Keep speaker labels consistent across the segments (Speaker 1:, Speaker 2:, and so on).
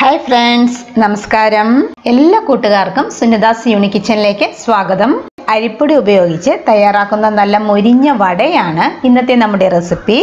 Speaker 1: hi friends നമസ്കാരം എല്ലാ കൂട്ടുകാർക്കും സുനിദാസ് യൂണി കിച്ചണിലേക്ക് സ്വാഗതം അരിപ്പൊടി ഉപയോഗിച്ച് തയ്യാറാക്കുന്ന നല്ല മൊരിഞ്ഞ വടയാണ് ഇന്നത്തെ നമ്മുടെ റെസിപ്പി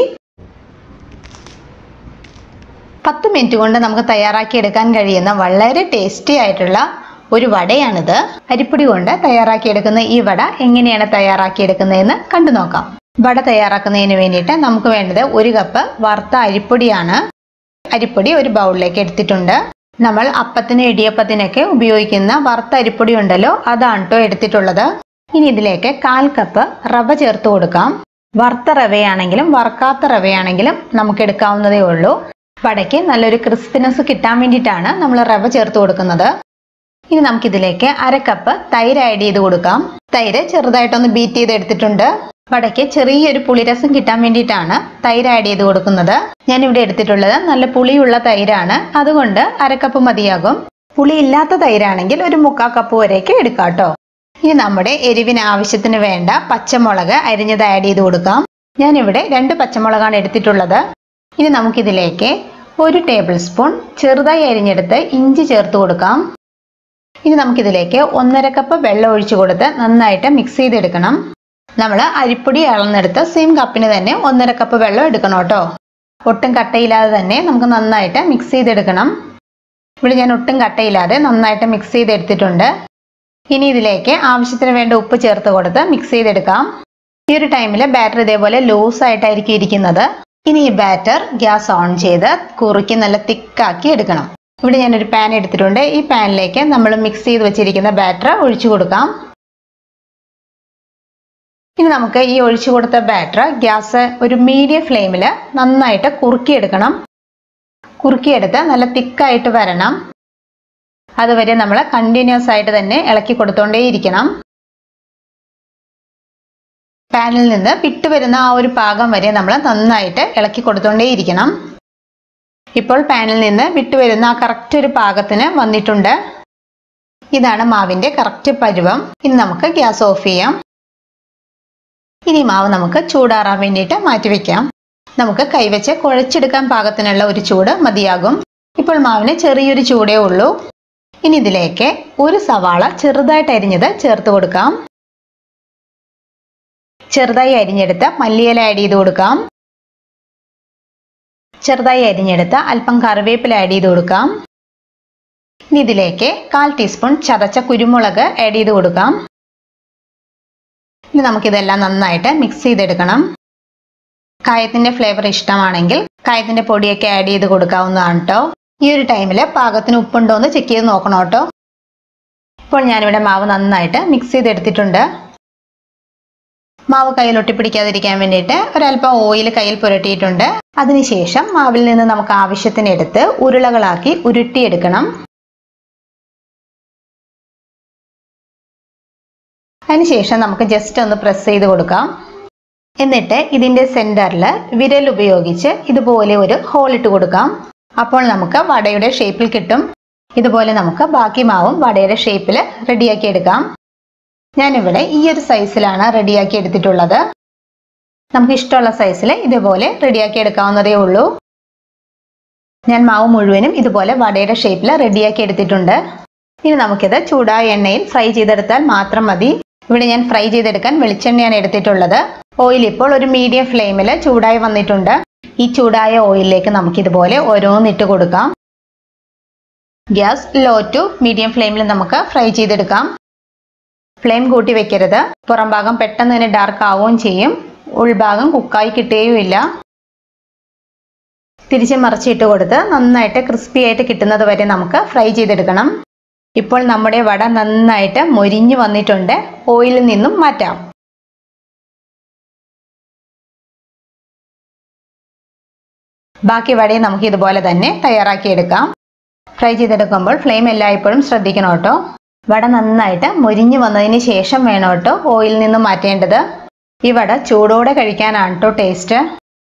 Speaker 1: പത്ത് മിനിറ്റ് കൊണ്ട് നമുക്ക് തയ്യാറാക്കിയെടുക്കാൻ കഴിയുന്ന വളരെ ടേസ്റ്റി ആയിട്ടുള്ള ഒരു വടയാണിത് അരിപ്പൊടി കൊണ്ട് തയ്യാറാക്കിയെടുക്കുന്ന ഈ വട എങ്ങനെയാണ് തയ്യാറാക്കിയെടുക്കുന്നതെന്ന് കണ്ടു നോക്കാം വട തയ്യാറാക്കുന്നതിന് വേണ്ടിയിട്ട് നമുക്ക് വേണ്ടത് ഒരു കപ്പ് വറുത്ത അരിപ്പൊടിയാണ് അരിപ്പൊടി ഒരു ബൗളിലേക്ക് എടുത്തിട്ടുണ്ട് നമ്മൾ അപ്പത്തിന് ഇടിയപ്പത്തിനൊക്കെ ഉപയോഗിക്കുന്ന വറുത്ത അരിപ്പൊടി ഉണ്ടല്ലോ അതാണ് കേട്ടോ എടുത്തിട്ടുള്ളത് ഇനി ഇതിലേക്ക് കാൽ കപ്പ് റവ ചേർത്ത് കൊടുക്കാം വറുത്ത റവയാണെങ്കിലും വറുക്കാത്ത റവയാണെങ്കിലും നമുക്ക് എടുക്കാവുന്നതേ ഉള്ളൂ വടയ്ക്ക് നല്ലൊരു ക്രിസ്പിനെസ് കിട്ടാൻ വേണ്ടിയിട്ടാണ് നമ്മൾ റവ ചേർത്ത് കൊടുക്കുന്നത് ഇനി നമുക്കിതിലേക്ക് അര കപ്പ് തൈര് ആഡ് ചെയ്ത് കൊടുക്കാം തൈര് ചെറുതായിട്ടൊന്ന് ബീറ്റ് ചെയ്ത് എടുത്തിട്ടുണ്ട് വടയ്ക്ക് ചെറിയൊരു പുളിരസം കിട്ടാൻ വേണ്ടിയിട്ടാണ് തൈര് ആഡ് ചെയ്ത് കൊടുക്കുന്നത് ഞാൻ ഇവിടെ എടുത്തിട്ടുള്ളത് നല്ല പുളിയുള്ള തൈരാണ് അതുകൊണ്ട് അരക്കപ്പ് മതിയാകും പുളി ഇല്ലാത്ത തൈരാണെങ്കിൽ ഒരു മുക്കാൽ കപ്പ് വരെയൊക്കെ എടുക്കാം കേട്ടോ ഇനി നമ്മുടെ എരിവിന് ആവശ്യത്തിന് വേണ്ട പച്ചമുളക് അരിഞ്ഞത് ആഡ് ചെയ്ത് കൊടുക്കാം ഞാനിവിടെ രണ്ട് പച്ചമുളകാണ് എടുത്തിട്ടുള്ളത് ഇനി നമുക്കിതിലേക്ക് ഒരു ടേബിൾ സ്പൂൺ ചെറുതായി അരിഞ്ഞെടുത്ത് ഇഞ്ചി ചേർത്ത് കൊടുക്കാം ഇനി നമുക്കിതിലേക്ക് ഒന്നര കപ്പ് വെള്ളം ഒഴിച്ചു കൊടുത്ത് നന്നായിട്ട് മിക്സ് ചെയ്തെടുക്കണം നമ്മൾ അരിപ്പൊടി അളന്നെടുത്ത് സെയിം കപ്പിന് തന്നെ ഒന്നര കപ്പ് വെള്ളം എടുക്കണം കേട്ടോ ഒട്ടും കട്ടയില്ലാതെ തന്നെ നമുക്ക് നന്നായിട്ട് മിക്സ് ചെയ്തെടുക്കണം ഇവിടെ ഞാൻ ഒട്ടും കട്ടയില്ലാതെ നന്നായിട്ട് മിക്സ് ചെയ്തെടുത്തിട്ടുണ്ട് ഇനി ഇതിലേക്ക് ആവശ്യത്തിന് വേണ്ട ഉപ്പ് ചേർത്ത് കൊടുത്ത് മിക്സ് ചെയ്തെടുക്കാം ഈ ഒരു ടൈമിൽ ബാറ്റർ ഇതേപോലെ ലൂസ് ആയിട്ടായിരിക്കും ഇരിക്കുന്നത് ഇനി ഈ ബാറ്റർ ഗ്യാസ് ഓൺ ചെയ്ത് കുറുക്കി നല്ല തിക്കാക്കി എടുക്കണം ഇവിടെ ഞാനൊരു പാൻ എടുത്തിട്ടുണ്ട് ഈ പാനിലേക്ക് നമ്മൾ മിക്സ് ചെയ്ത് വെച്ചിരിക്കുന്ന ബാറ്റർ ഒഴിച്ചു കൊടുക്കാം ഇനി നമുക്ക് ഈ ഒഴിച്ചു കൊടുത്ത ബാറ്റർ ഗ്യാസ് ഒരു മീഡിയം ഫ്ലെയിമിൽ നന്നായിട്ട് കുറുക്കിയെടുക്കണം കുറുക്കിയെടുത്ത് നല്ല തിക്കായിട്ട് വരണം അതുവരെ നമ്മൾ കണ്ടിന്യൂസ് ആയിട്ട് തന്നെ ഇളക്കി കൊടുത്തോണ്ടേയിരിക്കണം പാനിൽ നിന്ന് വിട്ടുവരുന്ന ആ ഒരു പാകം വരെ നമ്മൾ നന്നായിട്ട് ഇളക്കി കൊടുത്തോണ്ടേയിരിക്കണം ഇപ്പോൾ പാനിൽ നിന്ന് വിട്ടുവരുന്ന ആ കറക്റ്റ് ഒരു പാകത്തിന് വന്നിട്ടുണ്ട് ഇതാണ് മാവിൻ്റെ കറക്റ്റ് പരുവം ഇനി നമുക്ക് ഗ്യാസ് ഓഫ് ചെയ്യാം ഇനി മാവ് നമുക്ക് ചൂടാറാൻ വേണ്ടിയിട്ട് മാറ്റിവെക്കാം നമുക്ക് കൈവച്ച് കുഴച്ചെടുക്കാൻ പാകത്തിനുള്ള ഒരു ചൂട് മതിയാകും ഇപ്പോൾ മാവിന് ചെറിയൊരു ചൂടേ ഉള്ളൂ ഇനി ഇതിലേക്ക് ഒരു സവാള ചെറുതായിട്ട് അരിഞ്ഞത് ചേർത്ത് കൊടുക്കാം ചെറുതായി അരിഞ്ഞെടുത്ത് മല്ലിയില ആഡ് ചെയ്ത് കൊടുക്കാം ചെറുതായി അരിഞ്ഞെടുത്ത് അല്പം കറിവേപ്പില ആഡ് ചെയ്ത് കൊടുക്കാം ഇനി ഇതിലേക്ക് കാൽ ടീസ്പൂൺ ചതച്ച കുരുമുളക് ആഡ് ചെയ്ത് കൊടുക്കാം ഇനി നമുക്കിതെല്ലാം നന്നായിട്ട് മിക്സ് ചെയ്തെടുക്കണം കായത്തിൻ്റെ ഫ്ലേവർ ഇഷ്ടമാണെങ്കിൽ കായത്തിൻ്റെ പൊടിയൊക്കെ ആഡ് ചെയ്ത് കൊടുക്കാവുന്നതാണ് കേട്ടോ ഈ ഒരു ടൈമിൽ പാകത്തിന് ഉപ്പുണ്ടോ എന്ന് ചെക്ക് ചെയ്ത് നോക്കണം കേട്ടോ ഇപ്പോൾ ഞാനിവിടെ മാവ് നന്നായിട്ട് മിക്സ് ചെയ്തെടുത്തിട്ടുണ്ട് മാവ് കയ്യിൽ ഒട്ടിപ്പിടിക്കാതിരിക്കാൻ വേണ്ടിയിട്ട് ഒരല്പം ഓയിൽ കയ്യിൽ പുരട്ടിയിട്ടുണ്ട് അതിനുശേഷം മാവിൽ നിന്ന് നമുക്ക് ആവശ്യത്തിന് എടുത്ത് ഉരുളകളാക്കി ഉരുട്ടിയെടുക്കണം അതിനുശേഷം നമുക്ക് ജസ്റ്റ് ഒന്ന് പ്രസ് ചെയ്ത് കൊടുക്കാം എന്നിട്ട് ഇതിൻ്റെ സെൻറ്ററിൽ വിരൽ ഉപയോഗിച്ച് ഇതുപോലെ ഒരു ഹോൾ ഇട്ട് കൊടുക്കാം അപ്പോൾ നമുക്ക് വടയുടെ ഷേപ്പിൽ കിട്ടും ഇതുപോലെ നമുക്ക് ബാക്കി മാവും വടയുടെ ഷേപ്പിൽ റെഡിയാക്കി എടുക്കാം ഞാനിവിടെ ഈ ഒരു സൈസിലാണ് റെഡിയാക്കി എടുത്തിട്ടുള്ളത് നമുക്ക് ഇഷ്ടമുള്ള സൈസിൽ ഇതുപോലെ റെഡിയാക്കി എടുക്കാവുന്നതേ ഉള്ളൂ ഞാൻ മാവ് മുഴുവനും ഇതുപോലെ വടയുടെ ഷേപ്പിൽ റെഡിയാക്കി എടുത്തിട്ടുണ്ട് ഇനി നമുക്കിത് ചൂടായ എണ്ണയിൽ ഫ്രൈ ചെയ്തെടുത്താൽ മാത്രം മതി ഇവിടെ ഞാൻ ഫ്രൈ ചെയ്തെടുക്കാൻ വെളിച്ചെണ്ണയാണ് എടുത്തിട്ടുള്ളത് ഓയിൽ ഇപ്പോൾ ഒരു മീഡിയം ഫ്ലെയിമിൽ ചൂടായി വന്നിട്ടുണ്ട് ഈ ചൂടായ ഓയിലിലേക്ക് നമുക്കിതുപോലെ ഓരോന്നിട്ട് കൊടുക്കാം ഗ്യാസ് ലോ ടു മീഡിയം ഫ്ലെയിമിൽ നമുക്ക് ഫ്രൈ ചെയ്തെടുക്കാം ഫ്ലെയിം കൂട്ടി വെക്കരുത് പുറം ഭാഗം പെട്ടെന്ന് തന്നെ ഡാർക്ക് ആവുകയും ചെയ്യും ഉൾഭാഗം കുക്കായി കിട്ടുകയുമില്ല തിരിച്ച് മറിച്ചിട്ട് കൊടുത്ത് നന്നായിട്ട് ക്രിസ്പി ആയിട്ട് കിട്ടുന്നത് വരെ നമുക്ക് ഫ്രൈ ചെയ്തെടുക്കണം ഇപ്പോൾ നമ്മുടെ വട നന്നായിട്ട് മൊരിഞ്ഞു വന്നിട്ടുണ്ട് ഓയിലിൽ നിന്നും മാറ്റാം ബാക്കി വടയും നമുക്ക് ഇതുപോലെ തന്നെ തയ്യാറാക്കിയെടുക്കാം ഫ്രൈ ചെയ്തെടുക്കുമ്പോൾ ഫ്ലെയിം എല്ലായ്പ്പോഴും ശ്രദ്ധിക്കണം കേട്ടോ വട നന്നായിട്ട് മൊരിഞ്ഞു വന്നതിന് ശേഷം വേണം കേട്ടോ ഓയിലിൽ നിന്ന് മാറ്റേണ്ടത് ഈ വട ചൂടോടെ കഴിക്കാനാണ് കേട്ടോ ടേസ്റ്റ്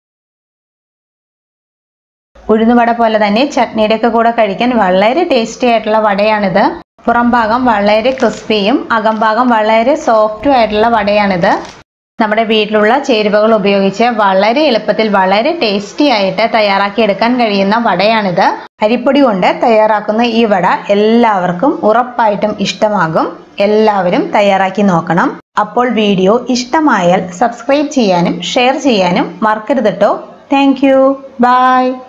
Speaker 1: ഉഴുന്നുവട പോലെ തന്നെ ചട്നിയുടെ ഒക്കെ കൂടെ കഴിക്കാൻ വളരെ ടേസ്റ്റി ആയിട്ടുള്ള വടയാണിത് പുറം ഭാഗം വളരെ ക്രിസ്പിയും അകം ഭാഗം വളരെ സോഫ്റ്റും ആയിട്ടുള്ള വടയാണിത് നമ്മുടെ വീട്ടിലുള്ള ചേരുവകൾ ഉപയോഗിച്ച് വളരെ എളുപ്പത്തിൽ വളരെ ടേസ്റ്റി ആയിട്ട് തയ്യാറാക്കിയെടുക്കാൻ കഴിയുന്ന വടയാണിത് അരിപ്പൊടി കൊണ്ട് തയ്യാറാക്കുന്ന ഈ വട എല്ലാവർക്കും ഉറപ്പായിട്ടും ഇഷ്ടമാകും എല്ലാവരും തയ്യാറാക്കി നോക്കണം അപ്പോൾ വീഡിയോ ഇഷ്ടമായാൽ സബ്സ്ക്രൈബ് ചെയ്യാനും ഷെയർ ചെയ്യാനും മറക്കരുത് കേട്ടോ താങ്ക് യു ബൈ